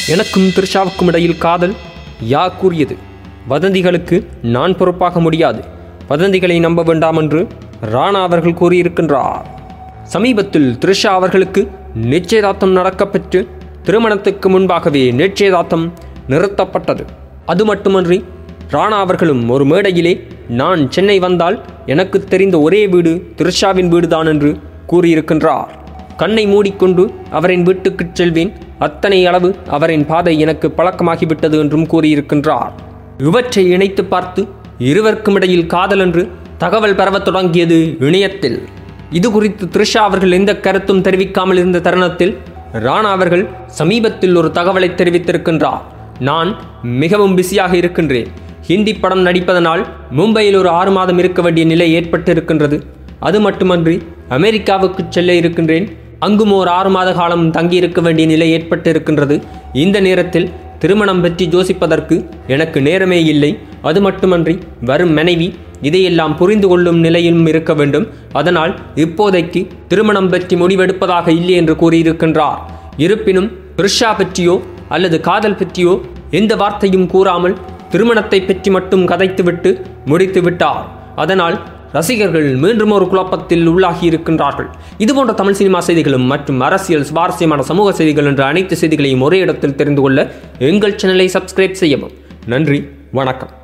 எனக்கும் த்ரிஷாவுக்கும் இடையில் காதல் யா கூறியது வதந்திகளுக்கு நான் பொறுப்பாக முடியாது வதந்திகளை நம்ப வேண்டாம் என்று ராணா அவர்கள் கூறியிருக்கின்றார் சமீபத்தில் த்ரிஷா அவர்களுக்கு நிச்சயதார்த்தம் நடக்கப்பெற்று திருமணத்துக்கு முன்பாகவே நிச்சயதார்த்தம் நிறுத்தப்பட்டது அது மட்டுமன்றி ராணா அவர்களும் ஒரு மேடையிலே நான் சென்னை வந்தால் எனக்கு தெரிந்த ஒரே வீடு த்ரிஷாவின் வீடுதான் என்று கூறியிருக்கின்றார் கண்ணை மூடிக்கொண்டு அவரின் வீட்டுக்குச் செல்வேன் அத்தனை அளவு அவரின் பாதை எனக்கு பழக்கமாகிவிட்டது என்றும் கூறியிருக்கின்றார் இவற்றை இணைத்து பார்த்து இருவருக்கும் இடையில் காதல் என்று தகவல் பரவத் தொடங்கியது இணையத்தில் இது குறித்து த்ரிஷா அவர்கள் எந்த கருத்தும் தெரிவிக்காமல் இருந்த தருணத்தில் ராணா அவர்கள் சமீபத்தில் ஒரு தகவலை தெரிவித்திருக்கின்றார் நான் மிகவும் பிஸியாக இருக்கின்றேன் ஹிந்தி படம் நடிப்பதனால் மும்பையில் ஒரு ஆறு மாதம் இருக்க வேண்டிய நிலை ஏற்பட்டிருக்கின்றது அது மட்டுமன்றி அமெரிக்காவுக்கு செல்ல இருக்கின்றேன் அங்கும் ஒரு ஆறு மாத காலம் தங்கியிருக்க வேண்டிய நிலை ஏற்பட்டிருக்கின்றது இந்த நேரத்தில் திருமணம் பற்றி யோசிப்பதற்கு எனக்கு நேரமே இல்லை அது மட்டுமன்றி வரும் மனைவி இதையெல்லாம் புரிந்து கொள்ளும் நிலையிலும் இருக்க வேண்டும் அதனால் இப்போதைக்கு திருமணம் பற்றி முடிவெடுப்பதாக இல்லை என்று கூறியிருக்கின்றார் இருப்பினும் த்ரிஷா பற்றியோ அல்லது காதல் பற்றியோ எந்த வார்த்தையும் கூறாமல் திருமணத்தை பற்றி மட்டும் கதைத்துவிட்டு முடித்து விட்டார் அதனால் ரசிகர்கள் மீண்டும் ஒரு குழப்பத்தில் உள்ளாகி இருக்கின்றார்கள் இதுபோன்ற தமிழ் சினிமா செய்திகளும் மற்றும் அரசியல் சுவாரஸ்யமான சமூக செய்திகள் என்ற அனைத்து செய்திகளையும் ஒரே இடத்தில் தெரிந்து கொள்ள எங்கள் சேனலை சப்ஸ்கிரைப் செய்யவும் நன்றி வணக்கம்